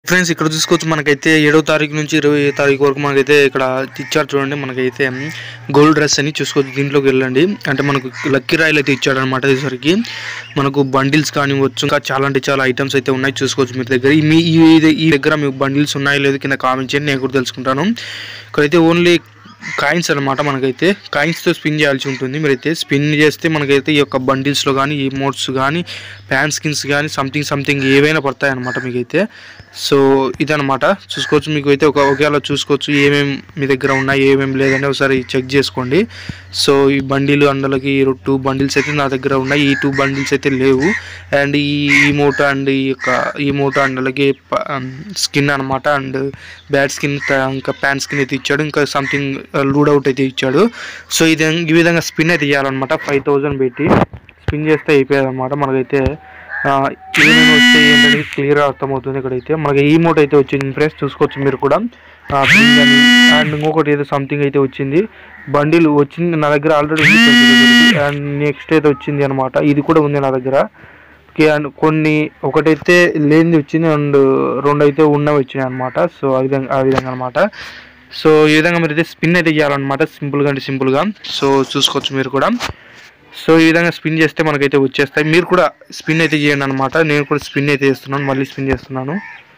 friends ఇక్కడ చూసుకోవచ్చు మనకైతే ఏడో తారీఖు నుంచి ఇరవై తారీఖు వరకు మనకైతే ఇక్కడ ఇచ్చారు చూడండి మనకైతే గోల్డ్ డ్రెస్ అని చూసుకోవచ్చు దీంట్లోకి వెళ్ళండి అంటే మనకు లక్కీ రాయల్ అయితే ఇచ్చాడు అనమాట ఈసారికి మనకు బండిల్స్ కానివచ్చు ఇంకా చాలా అంటే చాలా ఐటమ్స్ అయితే ఉన్నాయి చూసుకోవచ్చు మీరు దగ్గర ఈ మీ ఈ- ఈ దగ్గర మీకు బండిల్స్ ఉన్నాయో లేదో కింద కామెంట్ చేయండి నేను కూడా తెలుసుకుంటాను ఇక్కడైతే ఓన్లీ కాయిన్స్ అనమాట మనకైతే కాయిన్స్తో స్పిన్ చేయాల్సి ఉంటుంది మీరైతే స్పిన్ చేస్తే మనకైతే ఈ యొక్క బండిల్స్లో కానీ ఈ మోడ్స్ కానీ ప్యాన్ స్కిన్స్ కానీ సంథింగ్ సంథింగ్ ఏవైనా పడతాయి అనమాట మీకైతే సో ఇదనమాట చూసుకోవచ్చు మీకు అయితే ఒక ఒకేలా చూసుకోవచ్చు ఏమేమి మీ దగ్గర ఉన్నాయి ఏమేమి లేదని ఒకసారి చెక్ చేసుకోండి సో ఈ బండిలు అండలకి ఈ టూ బండిల్స్ అయితే నా దగ్గర ఉన్నాయి ఈ టూ బండిల్స్ అయితే లేవు అండ్ ఈ ఈ మూట అండ్ ఈ యొక్క ఈ మూట అండలకి స్కిన్ అనమాట అండ్ బ్యాడ్ స్కిన్ ఇంకా ప్యాన్ స్కిన్ అయితే ఇచ్చాడు ఇంకా సంథింగ్ లూడ్ అవుట్ అయితే ఇచ్చాడు సో ఇది ఈ విధంగా స్పిన్ అయితే ఇవ్వాలన్నమాట ఫైవ్ థౌజండ్ పెట్టి స్పిన్ చేస్తే అయిపోయేది అనమాట మనకైతే ఆ, ఏమేమి వస్తే ఏంటనేది క్లియర్ అర్థమవుతుంది ఇక్కడైతే మనకి ఈ మోట్ అయితే వచ్చింది ఫ్రెండ్స్ చూసుకోవచ్చు మీరు కూడా ఆ, ping అని అండ్ ఇంకొకటి ఏదో సంథింగ్ అయితే వచ్చింది బండిల్ వచ్చింది నా దగ్గర ఆల్రెడీ ఉంది అండ్ నెక్స్ట్ అయితే వచ్చింది అనమాట ఇది కూడా ఉంది నా దగ్గర ఓకే అండ్ కొన్ని ఒకటైతే లేనిది వచ్చింది అండ్ రెండు అయితే ఉన్నవి వచ్చినాయి అనమాట సో ఆ విధంగా ఆ విధంగా అనమాట సో ఈ విధంగా మీరు అయితే స్పిన్ అయితే చేయాలన్నమాట సింపుల్గా అంటే సింపుల్గా సో చూసుకోవచ్చు మీరు కూడా సో ఈ విధంగా స్పిన్ చేస్తే మనకైతే వచ్చేస్తాయి మీరు కూడా స్పిన్ అయితే చేయండి అనమాట నేను కూడా స్పిన్ అయితే చేస్తున్నాను మళ్ళీ స్పిన్ చేస్తున్నాను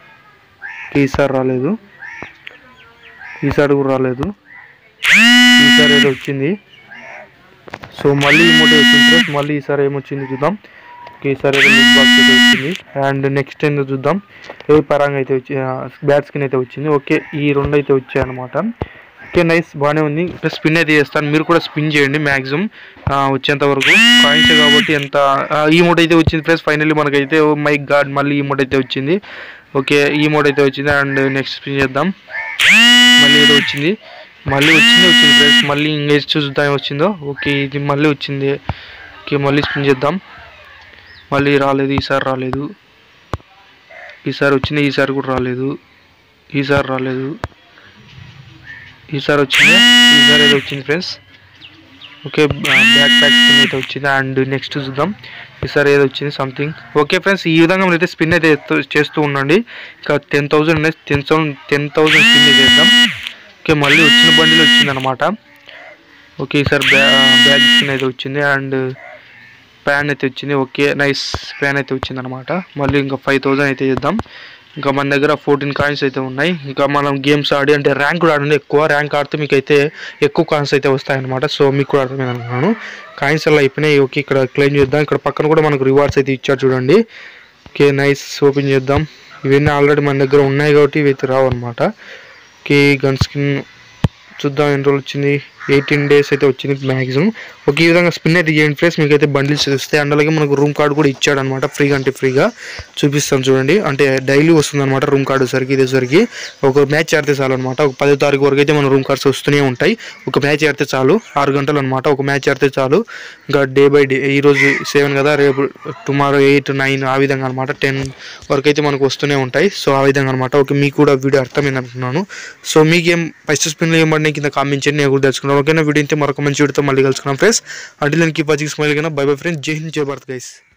ఈసారి రాలేదు ఈసారి కూడా రాలేదు ఈసారి ఏదో వచ్చింది సో మళ్ళీ ఇమోట్ వచ్చింది ఫ్రెండ్స్ మళ్ళీ ఈసారి ఏమొచ్చింది చూద్దాం ఓకే ఈసారి ఏదో లుక్ బాక్స్ అయితే వచ్చింది అండ్ నెక్స్ట్ ఏందో చూద్దాం ఏ పరంగా అయితే వచ్చి బ్యాట్ స్కిన్ అయితే వచ్చింది ఓకే ఈ రెండు అయితే వచ్చాయి అనమాట ఓకే నైస్ బాగానే ఉంది ప్లస్ స్పిన్ అయితే చేస్తాను మీరు కూడా స్పిన్ చేయండి మ్యాక్సిమం వచ్చేంత వరకు కాయిన్స్ కాబట్టి ఎంత ఈ మోడ్ అయితే వచ్చింది ప్లస్ ఫైనల్లీ మనకైతే మై గాడ్ మళ్ళీ ఈ మోడ్ అయితే వచ్చింది ఓకే ఈ మోడ్ అయితే వచ్చింది అండ్ నెక్స్ట్ స్పిన్ చేద్దాం మళ్ళీ ఏదో వచ్చింది మళ్ళీ వచ్చింది వచ్చింది ఫ్రెండ్స్ మళ్ళీ ఇంగ్లీష్ చూద్దాం ఏం వచ్చిందో ఓకే ఇది మళ్ళీ వచ్చింది ఓకే మళ్ళీ స్పిన్ చేద్దాం మళ్ళీ రాలేదు ఈసారి రాలేదు ఈసారి వచ్చింది ఈసారి కూడా రాలేదు ఈసారి రాలేదు ఈసారి వచ్చింది ఈసారి ఏదో వచ్చింది friends okay backpack spin అయితే వచ్చింది అండ్ నెక్స్ట్ చూద్దాం ఈసారి ఏదో వచ్చింది సంథింగ్ ఓకే ఫ్రెండ్స్ ఈ విధంగా మీరు అయితే స్పిన్ అయితే ఎత్తు- చేస్తూ ఉండండి ఇంకా ten thousand ten thousand ten thousand spin అయితే చేద్దాం ఓకే మళ్ళీ వచ్చిన బండిలో వచ్చింది అనమాట ఓకే ఈసారి బ్యా బ్యాగ్ స్కిన్ అయితే వచ్చింది అండ్ ప్యాన్ అయితే వచ్చింది ఓకే నైస్ ప్యాన్ అయితే వచ్చింది అనమాట మళ్ళీ ఇంకా ఫైవ్ థౌజండ్ అయితే చేద్దాం ఇంకా మన దగ్గర ఫోర్టీన్ కాయిన్స్ అయితే ఉన్నాయి ఇంకా మనం గేమ్స్ ఆడి అంటే ర్యాంక్ కూడా ఆడండి ఎక్కువ ర్యాంక్ ఆడితే మీకు అయితే ఎక్కువ కాయిన్స్ అయితే వస్తాయన్నమాట సో మీకు కూడా అర్థమైంది అనుకున్నాను కాయిన్స్ అలా అయిపోయినాయి ఓకే ఇక్కడ క్లెయిమ్ చేద్దాం ఇక్కడ పక్కన కూడా మనకు రివార్డ్స్ అయితే ఇచ్చారు చూడండి ఓకే నైస్ ఓపెన్ చేద్దాం ఇవన్నీ ఆల్రెడీ మన దగ్గర ఉన్నాయి కాబట్టి ఇవి అయితే రావు అనమాట ఓకే గన్ స్కిన్ చూద్దాం ఎన్ని రోజులు వచ్చింది ఎయిటీన్ డేస్ అయితే వచ్చింది మ్యాక్సిమం ఒక ఈ విధంగా స్పిన్ అయితే చేయండి ఫ్రెండ్స్ మీకు అయితే బండిల్స్ వస్తాయి అండ్ అలాగే మనకు రూమ్ కార్డు కూడా ఇచ్చాడు అనమాట ఫ్రీగా అంటే ఫ్రీగా చూపిస్తాను చూడండి అంటే డైలీ వస్తుంది అనమాట రూమ్ కార్డు సరికి ఇదేసరికి ఒక మ్యాచ్ ఆడితే చాలు అనమాట ఒక పదో తారీఖు వరకు అయితే మన రూమ్ కార్డ్స్ వస్తూనే ఉంటాయి ఒక మ్యాచ్ ఆడితే చాలు ఆరు గంటలు అనమాట ఒక మ్యాచ్ ఆడితే చాలు ఇంకా డే బై డే ఈ రోజు సెవెన్ కదా రేపు టుమారో ఎయిట్ నైన్ ఆ విధంగా అనమాట టెన్ వరకు అయితే మనకు వస్తూనే ఉంటాయి సో ఆ విధంగా అనమాట ఓకే మీకు కూడా వీడియో అర్థమైంది అనుకున్నాను సో మీకేం ఫస్ట్ స్పిన్లో ఏం పడినాయి కింద కామెంట్ చేయండి నేను కూడా తెలుసుకున్నాను ఓకేనా వీడియో అయితే మరొక మంచి వీడియోతో మళ్ళీ కలుసుకున్నాం ఫ్రెండ్స్ అంటే నేను కీప్ వాచింగ్ స్మైల్ కన్నా బై బై ఫ్రెండ్స్ జై హింద్ జై భారత్ గైస్